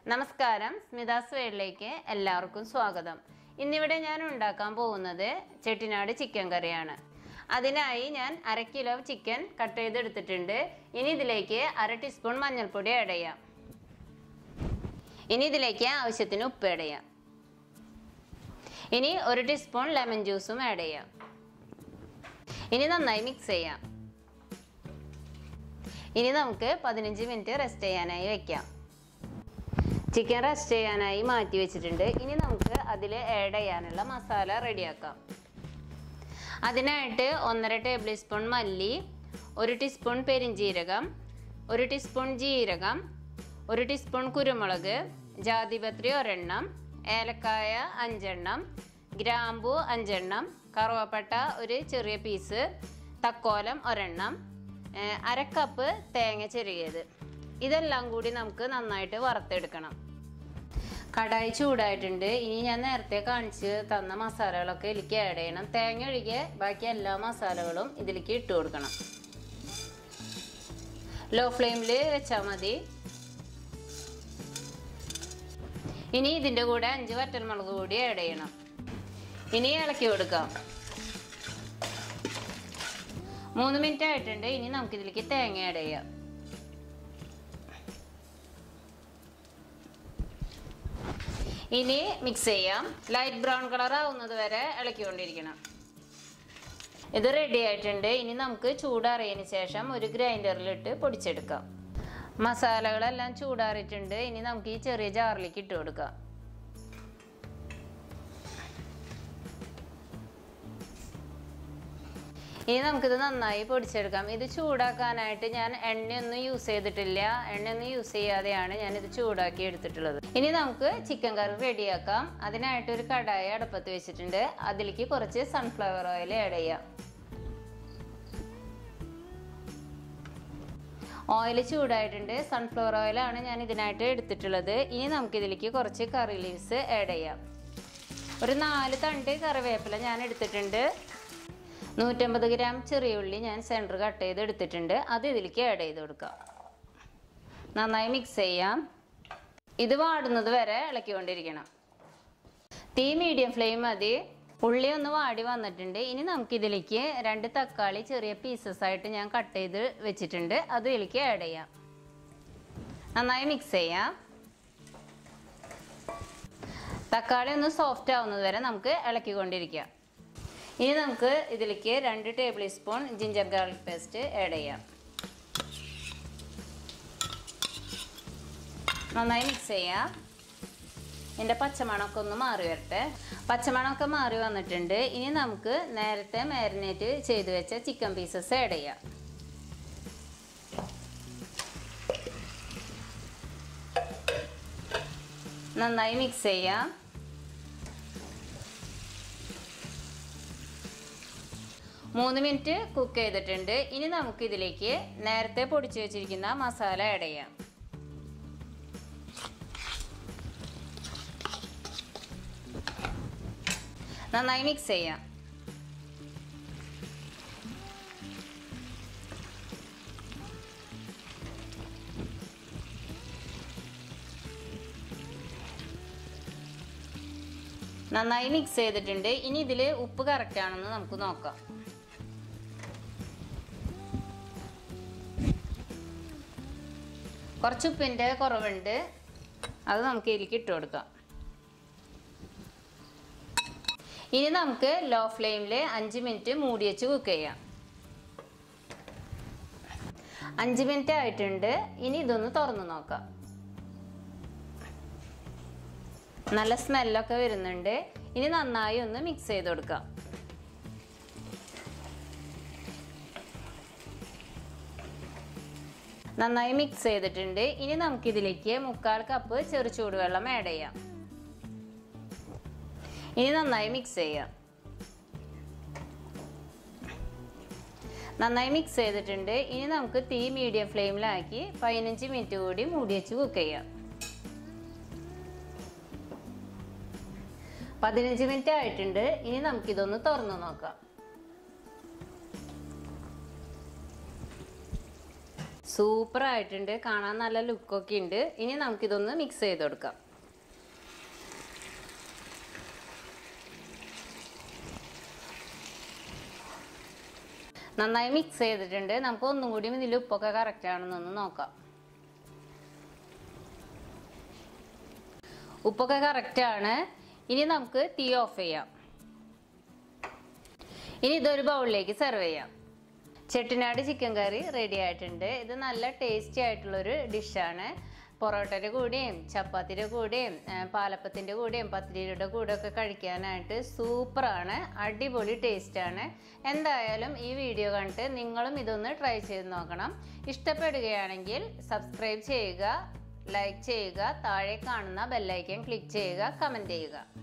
നമസ്കാരം സ്മിതാസ് വേളിലേക്ക് എല്ലാവർക്കും സ്വാഗതം ഇന്നിവിടെ ഞാൻ ഉണ്ടാക്കാൻ പോകുന്നത് ചെട്ടിനാട് ചിക്കൻ കറിയാണ് അതിനായി ഞാൻ അര കിലോ ചിക്കൻ കട്ട് ചെയ്തെടുത്തിട്ടുണ്ട് ഇനി ഇതിലേക്ക് അര ടീസ്പൂൺ മഞ്ഞൾപ്പൊടി ആഡ് ചെയ്യാം ഇനി ഇതിലേക്ക് ആവശ്യത്തിന് ഉപ്പ് ആഡ് ചെയ്യാം ഇനി ഒരു ടീസ്പൂൺ ലെമൺ ജ്യൂസും ആഡ് ചെയ്യാം ഇനി നന്നായി മിക്സ് ചെയ്യാം ഇനി നമുക്ക് പതിനഞ്ച് മിനിറ്റ് റെസ്റ്റ് ചെയ്യാനായി വെക്കാം ചിക്കൻ റെസ്റ്റ് ചെയ്യാനായി മാറ്റി വെച്ചിട്ടുണ്ട് ഇനി നമുക്ക് അതിൽ ആഡ് ചെയ്യാനുള്ള മസാല റെഡിയാക്കാം അതിനായിട്ട് ഒന്നര ടേബിൾ സ്പൂൺ മല്ലി ഒരു ടീസ്പൂൺ പെരിഞ്ജീരകം ഒരു ടീസ്പൂൺ ജീരകം ഒരു ടീസ്പൂൺ കുരുമുളക് ജാതിപത്രി ഒരെണ്ണം ഏലക്കായ അഞ്ചെണ്ണം ഗ്രാമ്പു അഞ്ചെണ്ണം കറുവപ്പട്ട ഒരു ചെറിയ പീസ് തക്കോലം ഒരെണ്ണം ഏഹ് അര കപ്പ് തേങ്ങ ചെറിയത് ഇതെല്ലാം കൂടി നമുക്ക് നന്നായിട്ട് വറുത്തെടുക്കണം കടായി ചൂടായിട്ടുണ്ട് ഇനി ഞാൻ നേരത്തെ കാണിച്ച് തന്ന മസാലകളൊക്കെ ഇതിലേക്ക് ആഡ് ചെയ്യണം തേങ്ങ ഒഴികെ ബാക്കി എല്ലാ മസാലകളും ഇതിലേക്ക് ഇട്ട് കൊടുക്കണം ലോ ഫ്ലെയിമിൽ വെച്ചാൽ മതി ഇനി ഇതിൻ്റെ കൂടെ അഞ്ച് വറ്റൽമുളക് കൂടി ആഡ് ചെയ്യണം ഇനി ഇളക്കി കൊടുക്കാം മൂന്ന് മിനിറ്റ് ആയിട്ടുണ്ട് ഇനി നമുക്ക് ഇതിലേക്ക് തേങ്ങ ആഡ് ചെയ്യാം ഇനി മിക്സ് ചെയ്യാം ലൈറ്റ് ബ്രൗൺ കളർ ആവുന്നത് വരെ ഇളക്കിക്കൊണ്ടിരിക്കണം ഇത് റെഡി ആയിട്ടുണ്ട് ഇനി നമുക്ക് ചൂടാറിയതിന് ശേഷം ഒരു ഗ്രൈൻഡറിലിട്ട് പൊടിച്ചെടുക്കാം മസാലകളെല്ലാം ചൂടാറിയിട്ടുണ്ട് ഇനി നമുക്ക് ഈ ചെറിയ ജാറിലേക്ക് ഇട്ട് കൊടുക്കാം ഇനി നമുക്കിത് നന്നായി പൊടിച്ചെടുക്കാം ഇത് ചൂടാക്കാനായിട്ട് ഞാൻ എണ്ണയൊന്നും യൂസ് ചെയ്തിട്ടില്ല എണ്ണയൊന്നും യൂസ് ചെയ്യാതെയാണ് ഞാൻ ഇത് ചൂടാക്കി എടുത്തിട്ടുള്ളത് ഇനി നമുക്ക് ചിക്കൻ കറി റെഡിയാക്കാം അതിനായിട്ട് ഒരു കടായി അടുപ്പത്ത് വെച്ചിട്ടുണ്ട് അതിലേക്ക് കുറച്ച് സൺഫ്ലവർ ഓയിൽ ആഡ് ചെയ്യാം ഓയിൽ ചൂടായിട്ടുണ്ട് സൺഫ്ലവർ ഓയിലാണ് ഞാൻ ഇതിനായിട്ട് എടുത്തിട്ടുള്ളത് ഇനി നമുക്കിതിലേക്ക് കുറച്ച് കറി ലീവ്സ് ആഡ് ചെയ്യാം ഒരു നാല് തണ്ട് കറിവേപ്പില ഞാൻ എടുത്തിട്ടുണ്ട് നൂറ്റമ്പത് ഗ്രാം ചെറിയ ഉള്ളി ഞാൻ സെൻറ്റർ കട്ട് ചെയ്ത് എടുത്തിട്ടുണ്ട് അത് ഇതിലേക്ക് ആഡ് ചെയ്ത് കൊടുക്കാം നന്നായി മിക്സ് ചെയ്യാം ഇത് വാടുന്നത് വരെ ഇളക്കിക്കൊണ്ടിരിക്കണം തീ മീഡിയം ഫ്ലെയിം മതി ഉള്ളി ഒന്ന് വാടി വന്നിട്ടുണ്ട് ഇനി നമുക്കിതിലേക്ക് രണ്ട് തക്കാളി ചെറിയ പീസസ് ആയിട്ട് ഞാൻ കട്ട് ചെയ്ത് വെച്ചിട്ടുണ്ട് അത് ഇതിലേക്ക് ആഡ് ചെയ്യാം നന്നായി മിക്സ് ചെയ്യാം തക്കാളി ഒന്ന് സോഫ്റ്റ് ആവുന്നത് വരെ നമുക്ക് ഇളക്കിക്കൊണ്ടിരിക്കാം ഇനി നമുക്ക് ഇതിലേക്ക് രണ്ട് tablespoon ginger garlic paste add ചെയ്യാം നന്നായി മിക്സ് ചെയ്യാം ഇതിൻ്റെ പച്ചമണമൊക്കെ ഒന്ന് മാറി വരട്ടെ പച്ചമണമൊക്കെ മാറി വന്നിട്ടുണ്ട് ഇനി നമുക്ക് നേരത്തെ മാരിനേറ്റ് ചെയ്ത് വെച്ച ചിക്കൻ പീസസ് ആഡ് ചെയ്യാം നന്നായി മിക്സ് ചെയ്യാം മൂന്ന് മിനിറ്റ് കുക്ക് ചെയ്തിട്ടുണ്ട് ഇനി നമുക്ക് ഇതിലേക്ക് നേരത്തെ പൊടിച്ചു വെച്ചിരിക്കുന്ന മസാല ആഡ് ചെയ്യാം നന്നായി മിക്സ് ചെയ്യാം നന്നായി മിക്സ് ചെയ്തിട്ടുണ്ട് ഇനി ഇതിൽ ഉപ്പ് കറക്റ്റ് ആണെന്ന് നമുക്ക് നോക്കാം കുറച്ച് ഉപ്പിൻ്റെ കുറവുണ്ട് അത് നമുക്ക് ഇതിലേക്ക് ഇട്ട് കൊടുക്കാം ഇനി നമുക്ക് ലോ ഫ്ലെയിമിൽ അഞ്ച് മിനിറ്റ് മൂടി വെച്ച് കുക്ക് ചെയ്യാം അഞ്ച് മിനിറ്റ് ആയിട്ടുണ്ട് ഇനി ഇതൊന്ന് തുറന്ന് നോക്കാം നല്ല സ്മെല്ലൊക്കെ വരുന്നുണ്ട് ഇനി നന്നായി ഒന്ന് മിക്സ് ചെയ്ത് കൊടുക്കാം നന്നായി മിക്സ് ചെയ്തിട്ടുണ്ട് ഇനി നമുക്കിതിലേക്ക് മുക്കാൽ കപ്പ് ചെറു ചൂടുവെള്ളം ആഡ് ചെയ്യാം ഇനി നന്നായി മിക്സ് ചെയ്യാം നന്നായി മിക്സ് ചെയ്തിട്ടുണ്ട് ഇനി നമുക്ക് തീ മീഡിയം ഫ്ലെയിമിലാക്കി പതിനഞ്ച് മിനിറ്റ് കൂടി മൂടി വെച്ച് കുക്ക് ചെയ്യാം പതിനഞ്ച് മിനിറ്റ് ആയിട്ടുണ്ട് ഇനി നമുക്കിതൊന്ന് തുറന്നു നോക്കാം സൂപ്പർ ആയിട്ടുണ്ട് കാണാൻ നല്ല ലുക്കൊക്കെ ഉണ്ട് ഇനി നമുക്കിതൊന്ന് മിക്സ് ചെയ്ത് കൊടുക്കാം നന്നായി മിക്സ് ചെയ്തിട്ടുണ്ട് നമുക്ക് ഒന്നും കൂടി ഇതിൽ ഉപ്പൊക്കെ കറക്റ്റ് ആണെന്നൊന്ന് നോക്കാം ഉപ്പൊക്കെ കറക്റ്റ് ആണ് ഇനി നമുക്ക് തീ ഓഫ് ചെയ്യാം ഇനി ഇതൊരു ബൗളിലേക്ക് സെർവ് ചെയ്യാം ചെട്ടിനാട് ചിക്കൻ കറി റെഡി ആയിട്ടുണ്ട് ഇത് നല്ല ടേസ്റ്റി ആയിട്ടുള്ളൊരു ഡിഷാണ് പൊറോട്ടയുടെ കൂടെയും ചപ്പാത്തിയുടെ കൂടെയും ആ, പാലപ്പത്തിൻ്റെ കൂടെയും പത്തിരിയുടെ കൂടെ ഒക്കെ കഴിക്കാനായിട്ട് സൂപ്പറാണ് അടിപൊളി ടേസ്റ്റാണ് എന്തായാലും ഈ വീഡിയോ കണ്ടിട്ട് നിങ്ങളും ഇതൊന്ന് ട്രൈ ചെയ്ത് നോക്കണം ഇഷ്ടപ്പെടുകയാണെങ്കിൽ സബ്സ്ക്രൈബ് ചെയ്യുക ലൈക്ക് ചെയ്യുക താഴെ കാണുന്ന ബെല്ലൈക്കൻ ക്ലിക്ക് ചെയ്യുക കമൻറ്റ് ചെയ്യുക